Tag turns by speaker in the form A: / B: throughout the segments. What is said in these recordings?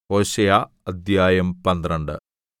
A: ഹോശേയ അദ്ധ്യായം പന്ത്രണ്ട്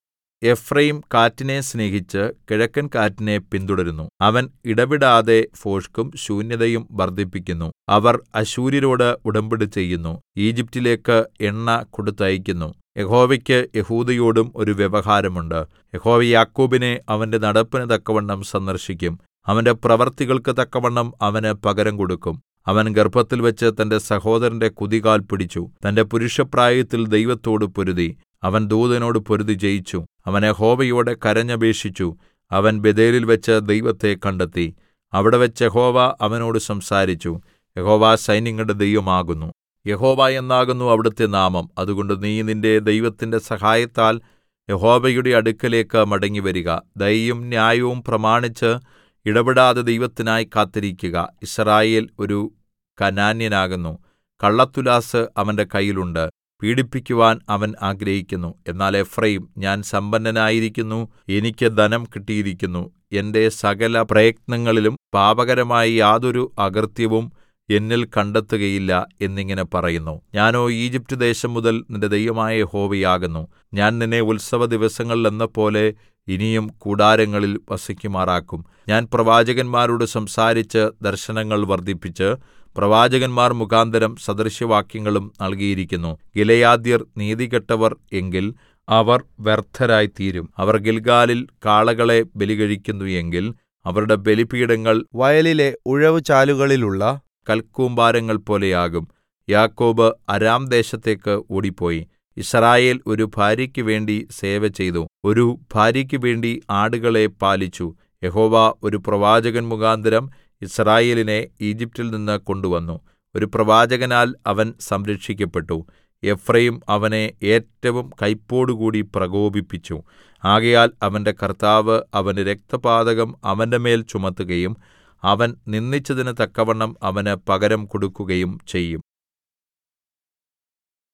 A: എഫ്രയീം കാറ്റിനെ സ്നേഹിച്ച് കിഴക്കൻ കാറ്റിനെ പിന്തുടരുന്നു അവൻ ഇടവിടാതെ ഭോഷ്കും ശൂന്യതയും വർദ്ധിപ്പിക്കുന്നു അവർ അശ്ശൂര്യരോട് ഉടമ്പടി ചെയ്യുന്നു ഈജിപ്റ്റിലേക്ക് എണ്ണ കൊടുത്തയയ്ക്കുന്നു യഹോവയ്ക്ക് യെഹൂദയോടും ഒരു വ്യവഹാരമുണ്ട് യഹോവ യാക്കോബിനെ അവന്റെ നടപ്പിന് തക്കവണ്ണം സന്ദർശിക്കും അവന്റെ പ്രവൃത്തികൾക്ക് തക്കവണ്ണം അവന് പകരം കൊടുക്കും അവൻ ഗർഭത്തിൽവച്ച് തന്റെ സഹോദരന്റെ കുതികാൽ പിടിച്ചു തന്റെ പുരുഷപ്രായത്തിൽ ദൈവത്തോട് പൊരുതി അവൻ ദൂതനോട് പൊരുതി ജയിച്ചു അവൻ യഹോവയോട് കരഞ്ഞപേക്ഷിച്ചു അവൻ ബേഥേലിൽവച്ച് ദൈവത്തെ കണ്ടെത്തി അവിടെവച്ച് യഹോവ അവനോട് സംസാരിച്ചു യഹോവ സൈന്യങ്ങളുടെ ദൈവമാകുന്നു യഹോവ എന്നാകുന്നു അവിടുത്തെ നാമം അതുകൊണ്ട് നീ നിന്റെ ദൈവത്തിന്റെ സഹായത്താൽ യഹോവയുടെ അടുക്കലേക്ക് മടങ്ങിവരിക ദയയും ന്യായവും പ്രമാണിച്ച് ഇടവിടാതെ ദൈവത്തിനായി കാത്തിരിക്കുക യിസ്രായേൽ ഒരു കനാന്യനാകുന്നു കള്ളത്തുലാസ് അവന്റെ കയ്യിലുണ്ട് പീഡിപ്പിക്കുവാൻ അവൻ ആഗ്രഹിക്കുന്നു എന്നാൽ എഫ്രയീം ഞാൻ സമ്പന്നനായിരിക്കുന്നു എനിക്ക് ധനം കിട്ടിയിരിക്കുന്നു എന്റെ സകല പ്രയത്നങ്ങളിലും പാപകരമായ യാതൊരു അകൃത്യവും എന്നിൽ കണ്ടെത്തുകയില്ല എന്നിങ്ങനെ പറയുന്നു ഞാനോ ഈജിപ്റ്റ് ദേശം മുതൽ നിന്റെ ദൈവമായ യഹോവയാകുന്നു ഞാൻ നിന്നെ ഉത്സവദിവസങ്ങളിലെന്നപോലെ ഇനിയും കൂടാരങ്ങളിൽ വസിക്കുമാറാക്കും ഞാൻ പ്രവാചകന്മാരോട് സംസാരിച്ച് ദർശനങ്ങൾ വർദ്ധിപ്പിച്ച് പ്രവാചകന്മാർ മുഖാന്തരം സദൃശവാക്യങ്ങളും നൽകിയിരിക്കുന്നു ഗിലെയാദ്യർ നീതികെട്ടവർ എങ്കിൽ അവർ വ്യർത്ഥരായിത്തീരും അവർ ഗിൽഗാലിൽ കാളകളെ ബലികഴിക്കുന്നു എങ്കിൽ അവരുടെ ബലിപീഠങ്ങൾ
B: വയലിലെ ഉഴവുചാലുകളിലുള്ള
A: കൽക്കൂമ്പാരങ്ങൾ പോലെയാകും യാക്കോബ് അരാം ദേശത്തേക്ക് ഓടിപ്പോയി യിസ്രായേൽ ഒരു ഭാര്യയ്ക്ക് വേണ്ടി സേവ ചെയ്തു ഒരു ഭാര്യയ്ക്ക് വേണ്ടി ആടുകളെ പാലിച്ചു യഹോവ ഒരു പ്രവാചകൻ മുഖാന്തരം യിസ്രായേലിനെ ഈജിപ്റ്റിൽ നിന്ന് കൊണ്ടുവന്നു ഒരു പ്രവാചകനാൽ അവൻ സംരക്ഷിക്കപ്പെട്ടു എഫ്രയീം അവനെ ഏറ്റവും കൈപ്പോടുകൂടി പ്രകോപിപ്പിച്ചു ആകയാൽ അവന്റെ കർത്താവ് അവന്റെ രക്തപാതകം അവന്റെ മേൽ ചുമത്തുകയും അവൻ നിന്ദിച്ചതിന് തക്കവണ്ണം അവന് പകരം കൊടുക്കുകയും ചെയ്യും